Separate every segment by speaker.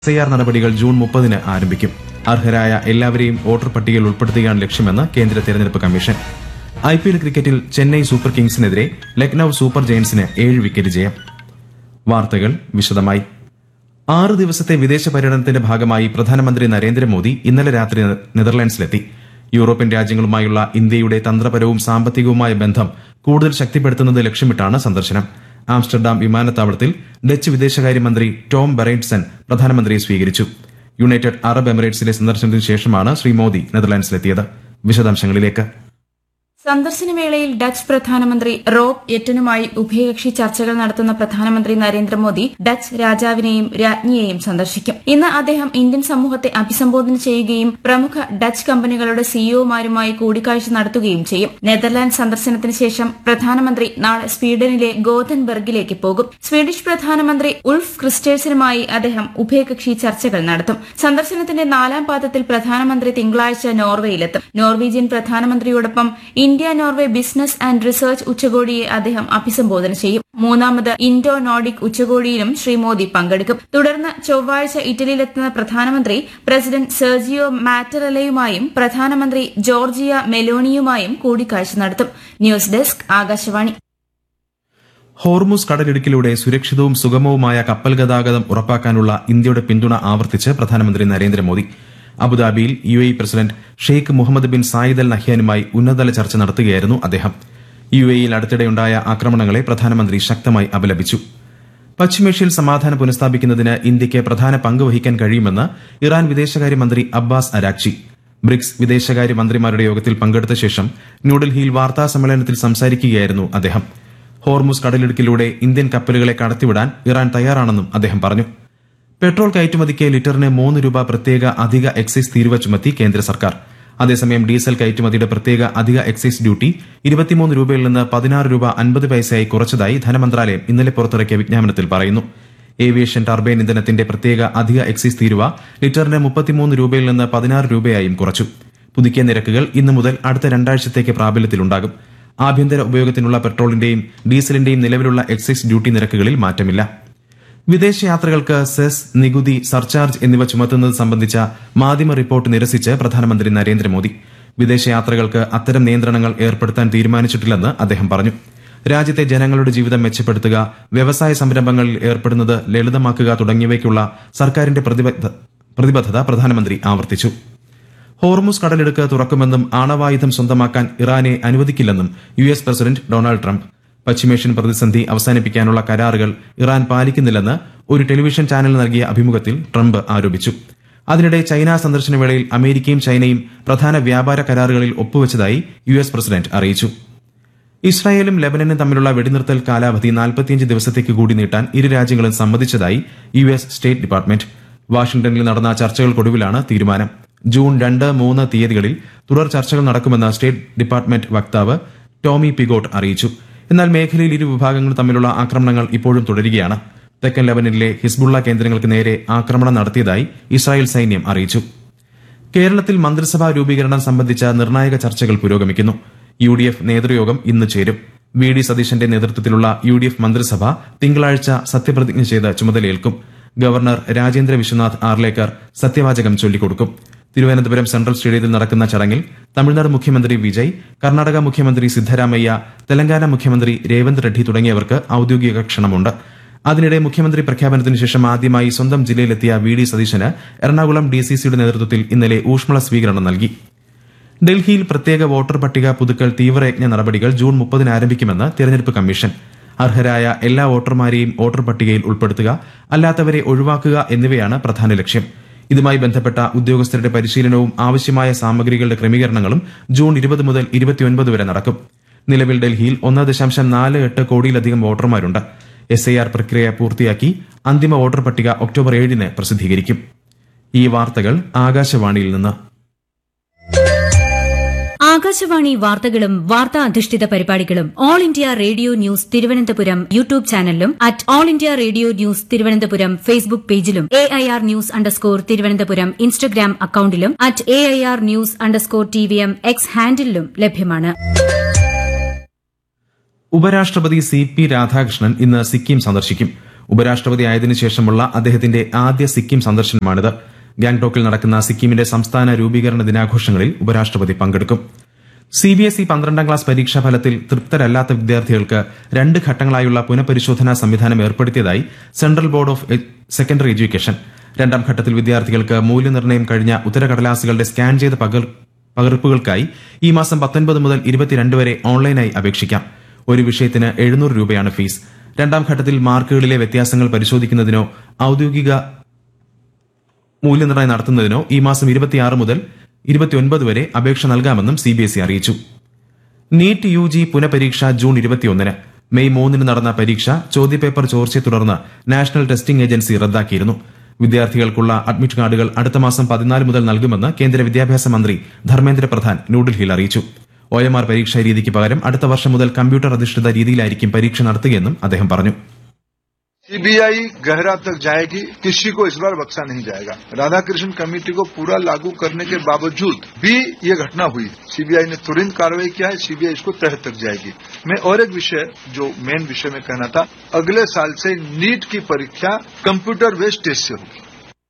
Speaker 1: SIR നടപടികൾ June മുപ്പതിന് ആരംഭിക്കും അർഹരായ എല്ലാവരെയും വോട്ടർ പട്ടികയിൽ ഉൾപ്പെടുത്തുകയാണ് ലക്ഷ്യമെന്ന് കേന്ദ്ര തെരഞ്ഞെടുപ്പ് കമ്മീഷൻ ഐ പി എൽ ക്രിക്കറ്റിൽ ചെന്നൈ സൂപ്പർ കിങ്സിനെതിരെ ലക്നൌ സൂപ്പർ ജയൻസിന് ഏഴ് വിക്കറ്റ് ജയം വാർത്തകൾ വിശദമായി ആറ് ദിവസത്തെ വിദേശ പര്യടനത്തിന്റെ ഭാഗമായി പ്രധാനമന്ത്രി നരേന്ദ്രമോദി ഇന്നലെ രാത്രി നെതർലാൻഡ്സിലെത്തി യൂറോപ്യൻ രാജ്യങ്ങളുമായുള്ള ഇന്ത്യയുടെ തന്ത്രപരവും സാമ്പത്തികവുമായ ബന്ധം കൂടുതൽ ശക്തിപ്പെടുത്തുന്നത് ലക്ഷ്യമിട്ടാണ് സന്ദർശനം ആംസ്റ്റർഡാം വിമാനത്താവളത്തിൽ ഡച്ച് വിദേശകാര്യമന്ത്രി ടോം ബെറൈറ്റ്സൺ പ്രധാനമന്ത്രിയെ സ്വീകരിച്ചു യുണൈറ്റഡ് അറബ് എമിറേറ്റ്സിലെ സന്ദർശനത്തിന് ശേഷമാണ് ശ്രീ മോദി നെതർലാൻഡ്സിലെത്തിയത് വിശദാംശങ്ങളിലേക്ക്
Speaker 2: സന്ദർശനവേളയിൽ ഡച്ച് പ്രധാനമന്ത്രി റോബ് എറ്റനുമായി ഉഭയകക്ഷി ചർച്ചകൾ നടത്തുന്ന പ്രധാനമന്ത്രി നരേന്ദ്രമോദി ഡച്ച് രാജാവിനെയും രാജ്ഞിയെയും സന്ദർശിക്കും ഇന്ന് അദ്ദേഹം ഇന്ത്യൻ സമൂഹത്തെ അഭിസംബോധന ചെയ്യുകയും പ്രമുഖ ഡച്ച് കമ്പനികളുടെ സിഇഒമാരുമായി കൂടിക്കാഴ്ച നടത്തുകയും ചെയ്യും നെതർലാൻഡ് സന്ദർശനത്തിന് ശേഷം പ്രധാനമന്ത്രി നാളെ സ്വീഡനിലെ ഗോതൻബർഗിലേക്ക് പോകും സ്വീഡിഷ് പ്രധാനമന്ത്രി ഉൾഫ് ക്രിസ്റ്റേഴ്സനുമായി അദ്ദേഹം ഉഭയകക്ഷി ചർച്ചകൾ നടത്തും സന്ദർശനത്തിന്റെ നാലാം പാദത്തിൽ പ്രധാനമന്ത്രി തിങ്കളാഴ്ച നോർവേയിലെത്തും നോർവീജിയൻ പ്രധാനമന്ത്രിയോടൊപ്പം India Norway business and research ഉച്ചകോടിയെ അദ്ദേഹം അഭിസംബോധന ചെയ്യും മൂന്നാമത് ഇൻഡോ നോർഡിക് ഉച്ചകോടിയിലും ശ്രീ മോദി പങ്കെടുക്കും തുടർന്ന് ചൊവ്വാഴ്ച ഇറ്റലിയിലെത്തുന്ന പ്രധാനമന്ത്രി പ്രസിഡന്റ് സെർജിയോ മാറ്ററലയുമായും പ്രധാനമന്ത്രി ജോർജിയ മെലോണിയുമായും കൂടിക്കാഴ്ച നടത്തും ന്യൂസ് ഡെസ്ക് ആകാശവാണി
Speaker 1: ഹോർമുസ് കടലിടുക്കിലൂടെ സുരക്ഷിതവും സുഗമവുമായ കപ്പൽ ഗതാഗതം ഉറപ്പാക്കാനുള്ള ഇന്ത്യയുടെ പിന്തുണ ആവർത്തിച്ച് പ്രധാനമന്ത്രി നരേന്ദ്രമോദി അബുദാബിയിൽ U A president Sheikh Muhammad bin Zayed Al നഹ്യാനുമായി ഉന്നതതല ചർച്ച നടത്തുകയായിരുന്നു അദ്ദേഹം യു എയിൽ അടുത്തിടെയുണ്ടായ ആക്രമണങ്ങളെ പ്രധാനമന്ത്രി ശക്തമായി അപലപിച്ചു പശ്ചിമേഷ്യയിൽ സമാധാനം പുനഃസ്ഥാപിക്കുന്നതിന് ഇന്ത്യയ്ക്ക് പ്രധാന പങ്ക് വഹിക്കാൻ കഴിയുമെന്ന് ഇറാൻ വിദേശകാര്യമന്ത്രി അബ്ബാസ് അരാക്ചി ബ്രിക്സ് വിദേശകാര്യ മന്ത്രിമാരുടെ യോഗത്തിൽ പങ്കെടുത്ത ശേഷം ന്യൂഡൽഹിയിൽ വാർത്താ സമ്മേളനത്തിൽ സംസാരിക്കുകയായിരുന്നു അദ്ദേഹം ഹോർമുസ് കടലിടുക്കിലൂടെ ഇന്ത്യൻ കപ്പലുകളെ കടത്തിവിടാൻ ഇറാൻ തയ്യാറാണെന്നും അദ്ദേഹം പറഞ്ഞു പെട്രോൾ കയറ്റുമതിക്ക് ലിറ്ററിന് മൂന്ന് രൂപ പ്രത്യേക അധിക എക്സൈസ് തീരുവ ചുമത്തി കേന്ദ്ര സർക്കാർ അതേസമയം ഡീസൽ കയറ്റുമതിയുടെ പ്രത്യേക അധിക എക്സൈസ് ഡ്യൂട്ടി ഇരുപത്തിമൂന്ന് രൂപയിൽ നിന്ന് പതിനാറ് രൂപ അൻപത് പൈസയായി കുറച്ചതായി ധനമന്ത്രാലയം ഇന്നലെ പുറത്തിറക്കിയ വിജ്ഞാപനത്തിൽ പറയുന്നു ഏവിയേഷൻ ടർബൈൻ ഇന്ധനത്തിന്റെ പ്രത്യേക അധിക എക്സൈസ് തീരുവ ലിറ്ററിന് മുപ്പത്തിമൂന്ന് രൂപയിൽ നിന്ന് പതിനാറ് രൂപയായും കുറച്ചു പുതുക്കിയ നിരക്കുകൾ ഇന്നു മുതൽ അടുത്ത രണ്ടാഴ്ചത്തേക്ക് പ്രാബല്യത്തിലുണ്ടാകും ആഭ്യന്തര ഉപയോഗത്തിനുള്ള പെട്രോളിന്റെയും ഡീസലിന്റെയും നിലവിലുള്ള എക്സൈസ് ഡ്യൂട്ടി നിരക്കുകളിൽ മാറ്റമില്ല വിദേശയാത്രകൾക്ക് സെസ് നികുതി സർചാർജ് എന്നിവ ചുമത്തുന്നത് സംബന്ധിച്ച മാധ്യമ റിപ്പോർട്ട് നിരസിച്ച് പ്രധാനമന്ത്രി നരേന്ദ്രമോദി വിദേശയാത്രകൾക്ക് അത്തരം നിയന്ത്രണങ്ങൾ ഏർപ്പെടുത്താൻ തീരുമാനിച്ചിട്ടില്ലെന്ന് അദ്ദേഹം പറഞ്ഞു രാജ്യത്തെ ജനങ്ങളുടെ ജീവിതം മെച്ചപ്പെടുത്തുക വ്യവസായ സംരംഭങ്ങളിൽ ഏർപ്പെടുന്നത് ലളിതമാക്കുക തുടങ്ങിയവയ്ക്കുള്ള സർക്കാരിന്റെ പ്രതിബദ്ധ- പ്രതിബദ്ധത പ്രധാനമന്ത്രി ആവർത്തിച്ചു ഹോർമുസ് കടലെടുക്ക് തുറക്കുമെന്നും ആണവായുധം സ്വന്തമാക്കാൻ ഇറാനെ അനുവദിക്കില്ലെന്നും U S president Donald Trump പശ്ചിമേഷ്യൻ പ്രതിസന്ധി അവസാനിപ്പിക്കാനുള്ള കരാറുകൾ ഇറാൻ പാലിക്കുന്നില്ലെന്ന് ഒരു ടെലിവിഷൻ ചാനൽ നൽകിയ അഭിമുഖത്തിൽ ട്രംപ് ആരോപിച്ചു അതിനിടെ ചൈന സന്ദർശന വേളയിൽ അമേരിക്കയും ചൈനയും പ്രധാന വ്യാപാര കരാറുകളിൽ ഒപ്പുവച്ചതായി യു എസ് പ്രസിഡന്റ് അറിയിച്ചു ഇസ്രായേലും ലെബനനും തമ്മിലുള്ള വെടിനിർത്തൽ കാലാവധി 45 ദിവസത്തേക്ക് കൂടി നീട്ടാൻ ഇരു രാജ്യങ്ങളും സമ്മതിച്ചതായി യു എസ് സ്റ്റേറ്റ് ഡിപ്പാർട്ട്മെന്റ് വാഷിംഗ്ടണിൽ നടന്ന ചർച്ചകൾക്കൊടുവിലാണ് തീരുമാനം ജൂൺ രണ്ട് മൂന്ന് തീയതികളിൽ തുടർ ചർച്ചകൾ നടക്കുമെന്ന് സ്റ്റേറ്റ് ഡിപ്പാർട്ട്മെന്റ് വക്താവ് ടോമി പിഗോട്ട് അറിയിച്ചു എന്നാൽ മേഖലയിൽ ഇരു വിഭാഗങ്ങൾ തമ്മിലുള്ള ആക്രമണങ്ങൾ ഇപ്പോഴും തുടരുകയാണ് തെക്കൻ ലെബനനിലെ ഹിസ്ബുള്ള കേന്ദ്രങ്ങൾക്ക് നേരെ ആക്രമണം നടത്തിയതായി ഇസ്രായേൽ സൈന്യം അറിയിച്ചു കേരളത്തിൽ മന്ത്രിസഭാ രൂപീകരണം സംബന്ധിച്ച നിർണായക ചർച്ചകൾ പുരോഗമിക്കുന്നു യു ഡി എഫ് നേതൃയോഗം ഇന്ന് ചേരും വി ഡി സതീശന്റെ നേതൃത്വത്തിലുള്ള യു ഡി എഫ് മന്ത്രിസഭ തിങ്കളാഴ്ച സത്യപ്രതിജ്ഞ ചെയ്ത് ചുമതലയേൽക്കും ഗവർണർ രാജേന്ദ്ര വിശ്വനാഥ് ആർലേക്കർ സത്യവാചകം ചൊല്ലിക്കൊടുക്കും തിരുവനന്തപുരം സെൻട്രൽ സ്റ്റേഡിയത്തിൽ നടക്കുന്ന ചടങ്ങിൽ തമിഴ്നാട് മുഖ്യമന്ത്രി വിജയ് കർണാടക മുഖ്യമന്ത്രി സിദ്ധരാമയ്യ തെലങ്കാന മുഖ്യമന്ത്രി രേവന്ത് റെഡ്ഡി തുടങ്ങിയവർക്ക് ഔദ്യോഗിക ക്ഷണമുണ്ട് അതിനിടെ മുഖ്യമന്ത്രി പ്രഖ്യാപനത്തിന് ശേഷം ആദ്യമായി സ്വന്തം ജില്ലയിലെത്തിയ വി ഡി സതീശന് എറണാകുളം ഡി സി സിയുടെ നേതൃത്വത്തിൽ ഇന്നലെ ഊഷ്മള സ്വീകരണം നൽകി ഡൽഹിയിൽ പ്രത്യേക വോട്ടർ പട്ടിക പുതുക്കൽ തീവ്രയജ്ഞ നടപടികൾ ജൂൺ മുപ്പതിന് ആരംഭിക്കുമെന്ന് തെരഞ്ഞെടുപ്പ് കമ്മീഷൻ അർഹരായ എല്ലാ വോട്ടർമാരെയും വോട്ടർ പട്ടികയിൽ ഉൾപ്പെടുത്തുക അല്ലാത്തവരെ ഒഴിവാക്കുക എന്നിവയാണ് പ്രധാന ലക്ഷ്യം ഇതുമായി ബന്ധപ്പെട്ട ഉദ്യോഗസ്ഥരുടെ പരിശീലനവും ആവശ്യമായ സാമഗ്രികളുടെ ക്രമീകരണങ്ങളും ജൂൺ ഇരുപത് മുതൽ ഇരുപത്തിയൊൻപത് വരെ നടക്കും നിലവിൽ ഡൽഹിയിൽ ഒന്ന് ദശാംശം നാല് എട്ട് കോടിയിലധികം വോട്ടർമാരുണ്ട് എസ് ഐ ആർ പ്രക്രിയ പൂർത്തിയാക്കി അന്തിമ വോട്ടർ പട്ടിക ഒക്ടോബർ ഏഴിന് പ്രസിദ്ധീകരിക്കും ഈ വാർത്തകൾ ആകാശവാണിയിൽ നിന്ന്
Speaker 3: ആകാശവാണി വാർത്തകളും വാർത്താ അധിഷ്ഠിത പരിപാടികളും All India Radio News Thiruvananthapuram YouTube ചാനലിലും at All India Radio News Thiruvananthapuram Facebook പേജിലും A I R news underscore Thiruvananthapuram Instagram അക്കൌണ്ടിലും at A I R news underscore T V M X ഹാൻഡിലും ലഭ്യമാണ്
Speaker 1: ഉപരാഷ്ട്രപതി സി പി രാധാകൃഷ്ണൻ ഇന്ന് സിക്കിം സന്ദർശിക്കും ഉപരാഷ്ട്രപതി ആയതിനു ശേഷമുള്ള അദ്ദേഹത്തിന്റെ ആദ്യ സിക്കിം സന്ദർശനമാണിത് ഗാംഗ്ടോക്കിൽ നടക്കുന്ന സിക്കിമിന്റെ സംസ്ഥാന രൂപീകരണ ദിനാഘോഷങ്ങളിൽ ഉപരാഷ്ട്രപതി പങ്കെടുക്കും സി ബി എസ് ഇ പന്ത്രണ്ടാം ക്ലാസ് പരീക്ഷാ ഫലത്തിൽ തൃപ്തരല്ലാത്ത വിദ്യാർത്ഥികൾക്ക് രണ്ട് ഘട്ടങ്ങളായുള്ള പുനഃപരിശോധനാ സംവിധാനം ഏർപ്പെടുത്തിയതായി സെൻട്രൽ ബോർഡ് ഓഫ് എ- സെക്കൻഡറി എഡ്യൂക്കേഷൻ രണ്ടാം ഘട്ടത്തിൽ വിദ്യാർത്ഥികൾക്ക് മൂല്യനിർണ്ണയം കഴിഞ്ഞ ഉത്തരകടലാസുകളുടെ സ്കാൻ ചെയ്ത പകർ പകർപ്പുകൾക്കായി ഈ മാസം പത്തൊൻപത് മുതൽ ഇരുപത്തിരണ്ട് വരെ ഓൺലൈനായി അപേക്ഷിക്കാം ഒരു വിഷയത്തിന് എഴുന്നൂറ് രൂപയാണ് ഫീസ് രണ്ടാം ഘട്ടത്തിൽ മാർക്കുകളിലെ വ്യത്യാസങ്ങൾ പരിശോധിക്കുന്നതിനോ ഔദ്യോഗിക മൂല്യനിർണ്ണയം നടത്തുന്നതിനോ ഈ മാസം ഇരുപത്തിയാറ് മുതൽ ഇരുപത്തിയൊൻപത് വരെ അപേക്ഷ നൽകാമെന്നും സി ബി എസ് ഇ അറിയിച്ചു നീറ്റ് യു ജി പുനഃപരീക്ഷ ജൂൺ ഇരുപത്തിയൊന്നിന് മെയ് മൂന്നിന് നടന്ന പരീക്ഷ ചോദ്യപേപ്പർ ചോർച്ചയെ തുടർന്ന് നാഷണൽ ടെസ്റ്റിംഗ് ഏജൻസി റദ്ദാക്കിയിരുന്നു വിദ്യാർത്ഥികൾക്കുള്ള അഡ്മിറ്റ് കാർഡുകൾ അടുത്ത മാസം പതിനാല് മുതൽ നൽകുമെന്ന് കേന്ദ്ര വിദ്യാഭ്യാസ മന്ത്രി ധർമ്മേന്ദ്ര പ്രധാൻ ന്യൂഡൽഹിയിൽ അറിയിച്ചു ഒ എം ആർ പരീക്ഷാ രീതിക്ക് പകരം അടുത്ത വർഷം മുതൽ കമ്പ്യൂട്ടർ അധിഷ്ഠിത രീതിയിലായിരിക്കും പരീക്ഷ നടത്തുകയെന്നും അദ്ദേഹം പറഞ്ഞു
Speaker 4: सीबीआई गहरा तक जाएगी किसी को इस बार बख्शा नहीं जाएगा राधाकृष्ण कमेटी को पूरा लागू करने के बावजूद भी ये घटना हुई सीबीआई ने तुरंत कार्रवाई किया है सीबीआई इसको तह तक जाएगी मैं और एक विषय जो मेन विषय में कहना था अगले साल से नीट की परीक्षा कंप्यूटर बेस्ड टेस्ट से होगी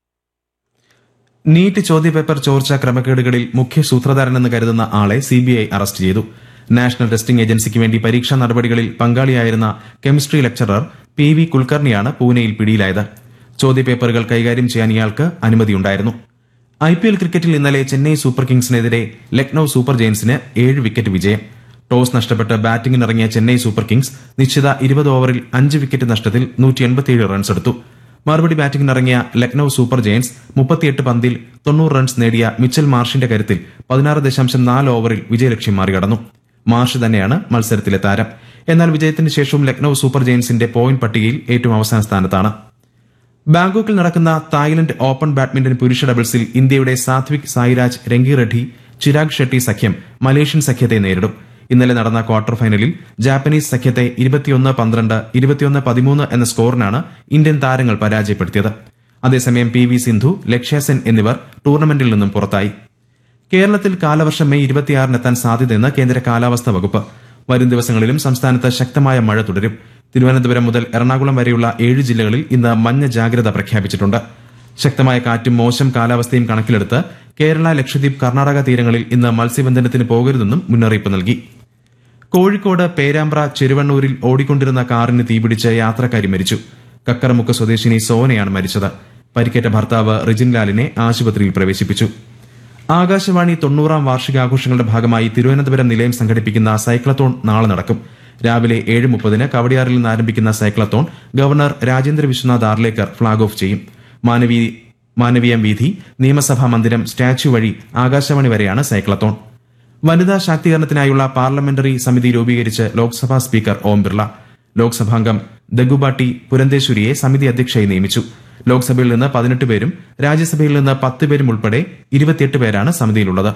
Speaker 1: നീറ്റ് ചോദ്യപേപ്പർ ചോർച്ച ക്രമക്കേടുകളിൽ മുഖ്യ സൂത്രധാരനെന്ന് കരുതുന്ന ആളെ സിബിഐ അറസ്റ്റ് ചെയ്തു നാഷണൽ ടെസ്റ്റിംഗ് ഏജൻസിക്ക് വേണ്ടി പരീക്ഷാ നടപടികളിൽ പങ്കാളിയായിരുന്ന കെമിസ്ട്രി ലെക്ചറർ പി വി കുൽക്കർണിയാണ് പൂനെയിൽ പിടിയിലായത് ചോദ്യപേപ്പറുകൾ കൈകാര്യം ചെയ്യാൻ ഇയാൾക്ക് അനുമതിയുണ്ടായിരുന്നു ഐ പി എൽ ക്രിക്കറ്റിൽ ഇന്നലെ ചെന്നൈ സൂപ്പർ കിങ്സിനെതിരെ ലക്നൌ സൂപ്പർ ജയൻസിന് ഏഴ് വിക്കറ്റ് വിജയം ടോസ് നഷ്ടപ്പെട്ട് ബാറ്റിംഗിനിറങ്ങിയ ചെന്നൈ സൂപ്പർ കിങ്സ് നിശ്ചിത ഇരുപത് ഓവറിൽ അഞ്ച് വിക്കറ്റ് നഷ്ടത്തിൽ നൂറ്റി എൺപത്തിയേഴ് റൺസ് എടുത്തു മറുപടി ബാറ്റിംഗിനിറങ്ങിയ ലക്നൌ സൂപ്പർ ജയൻസ് മുപ്പത്തിയെട്ട് പന്തിൽ തൊണ്ണൂറ് റൺസ് നേടിയ മിച്ചൽ മാർഷിന്റെ കരുത്തിൽ പതിനാറ് ദശാംശം നാല് ഓവറിൽ വിജയലക്ഷ്യം മറികടന്നു മാർഷ് തന്നെയാണ് മത്സരത്തിലെ താരം എന്നാൽ വിജയത്തിന് ശേഷവും ലക്നൌ സൂപ്പർ ജയൻസിന്റെ പോയിന്റ് പട്ടികയിൽ ഏറ്റവും അവസാന സ്ഥാനത്താണ് ബാങ്കോക്കിൽ നടക്കുന്ന തായ്ലൻഡ് ഓപ്പൺ ബാഡ്മിന്റൺ പുരുഷ ഡബിൾസിൽ ഇന്ത്യയുടെ സാത്വിക് സായിരാജ് രംഗി റെഡ്ഡി ചിരാഗ് ഷെട്ടി സഖ്യം മലേഷ്യൻ സഖ്യത്തെ നേരിടും ഇന്നലെ നടന്ന ക്വാർട്ടർ ഫൈനലിൽ ജാപ്പനീസ് സഖ്യത്തെ ഇരുപത്തിയൊന്ന് പന്ത്രണ്ട് ഇരുപത്തിയൊന്ന് പതിമൂന്ന് എന്ന സ്കോറിനാണ് ഇന്ത്യൻ താരങ്ങൾ പരാജയപ്പെടുത്തിയത് അതേസമയം പി വി സിന്ധു ലക്ഷ്യ സെൻ എന്നിവർ ടൂർണമെന്റിൽ നിന്നും പുറത്തായി കേരളത്തിൽ കാലവർഷം മെയ് ഇരുപത്തിയാറിനെത്താൻ സാധ്യതയെന്ന് കേന്ദ്ര കാലാവസ്ഥാ വകുപ്പ് വരും ദിവസങ്ങളിലും സംസ്ഥാനത്ത് ശക്തമായ മഴ തുടരും തിരുവനന്തപുരം മുതൽ എറണാകുളം വരെയുള്ള ഏഴ് ജില്ലകളിൽ ഇന്ന് മഞ്ഞ ജാഗ്രത പ്രഖ്യാപിച്ചിട്ടുണ്ട് ശക്തമായ കാറ്റും മോശം കാലാവസ്ഥയും കണക്കിലെടുത്ത് കേരള ലക്ഷദ്വീപ് കർണാടക തീരങ്ങളിൽ ഇന്ന് മത്സ്യബന്ധനത്തിന് പോകരുതെന്നും മുന്നറിയിപ്പ് നൽകി കോഴിക്കോട് പേരാമ്പ്ര ചെരുവണ്ണൂരിൽ ഓടിക്കൊണ്ടിരുന്ന കാറിന് തീപിടിച്ച് യാത്രക്കാരി മരിച്ചു കക്കറമുക്ക് സ്വദേശിനി സോനയാണ് മരിച്ചത് പരിക്കേറ്റ ഭർത്താവ് റിജിൻലാലിനെ ആശുപത്രിയിൽ പ്രവേശിപ്പിച്ചു ആകാശവാണി തൊണ്ണൂറാം വാർഷികാഘോഷങ്ങളുടെ ഭാഗമായി തിരുവനന്തപുരം നിലയം സംഘടിപ്പിക്കുന്ന സൈക്ലത്തോൺ നാളെ നടക്കും രാവിലെ ഏഴ് മുപ്പതിന് കവടിയാറിൽ നിന്ന് ആരംഭിക്കുന്ന cyclathon governor Rajendra Vishwanath Arlekar flag off ചെയ്യും മാനവീ മാനവീയം വീഥി നിയമസഭാ മന്ദിരം സ്റ്റാച്യു വഴി ആകാശവാണി വരെയാണ് സൈക്ലത്തോൺ വനിതാ ശാക്തീകരണത്തിനായുള്ള പാർലമെന്ററി സമിതി രൂപീകരിച്ച് ലോക്സഭാ സ്പീക്കർ ഓം ബിർള ലോക്സഭാംഗം ദഗുബാട്ടി പുരന്തേശ്വരിയെ സമിതി അധ്യക്ഷയായി നിയമിച്ചു ലോക്സഭയിൽ നിന്ന് പതിനെട്ട് പേരും രാജ്യസഭയിൽ നിന്ന് പത്ത് പേരും ഉൾപ്പെടെ ഇരുപത്തിയെട്ട് പേരാണ് സമിതിയിലുള്ളത്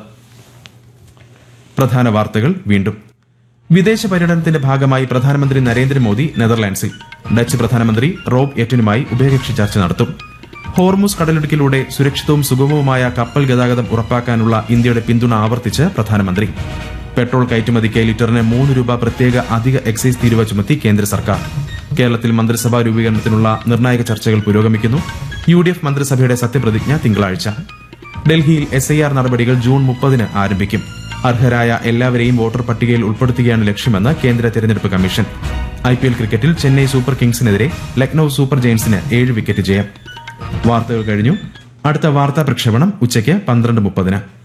Speaker 1: പ്രധാന വാർത്തകൾ വീണ്ടും വിദേശ പര്യടനത്തിന്റെ ഭാഗമായി പ്രധാനമന്ത്രി നരേന്ദ്രമോദി നെതർലാൻഡ്സിൽ ഡച്ച് പ്രധാനമന്ത്രി റോബ് എറ്റനുമായി ഉഭയകക്ഷി ചർച്ച നടത്തും ഹോർമുസ് കടലിടുക്കിലൂടെ സുരക്ഷിതവും സുഗമവുമായ കപ്പൽ ഗതാഗതം ഉറപ്പാക്കാനുള്ള ഇന്ത്യയുടെ പിന്തുണ ആവർത്തിച്ച് പ്രധാനമന്ത്രി പെട്രോൾ കയറ്റുമതിക്ക് ലിറ്ററിന് മൂന്ന് രൂപ പ്രത്യേക അധിക എക്സൈസ് തീരുവ ചുമത്തി കേന്ദ്ര സർക്കാർ കേരളത്തിൽ മന്ത്രിസഭാ രൂപീകരണത്തിനുള്ള നിർണായക ചർച്ചകൾ പുരോഗമിക്കുന്നു യു ഡി എഫ് മന്ത്രിസഭയുടെ സത്യപ്രതിജ്ഞ തിങ്കളാഴ്ച ഡൽഹിയിൽ എസ് ഐ ആർ നടപടികൾ ജൂൺ മുപ്പതിന് ആരംഭിക്കും അർഹരായ എല്ലാവരെയും വോട്ടർ പട്ടികയിൽ ഉൾപ്പെടുത്തുകയാണ് ലക്ഷ്യമെന്ന് കേന്ദ്ര തെരഞ്ഞെടുപ്പ് കമ്മീഷൻ ഐ പി എൽ ക്രിക്കറ്റിൽ ചെന്നൈ സൂപ്പർ കിങ്സിനെതിരെ ലക്നൌ സൂപ്പർ ജയൻസിന് ഏഴ് വിക്കറ്റ് ജയം വാർത്തകൾ കഴിഞ്ഞു അടുത്ത വാർത്താ പ്രക്ഷേപണം ഉച്ചയ്ക്ക് പന്ത്രണ്ട് മുപ്പതിന്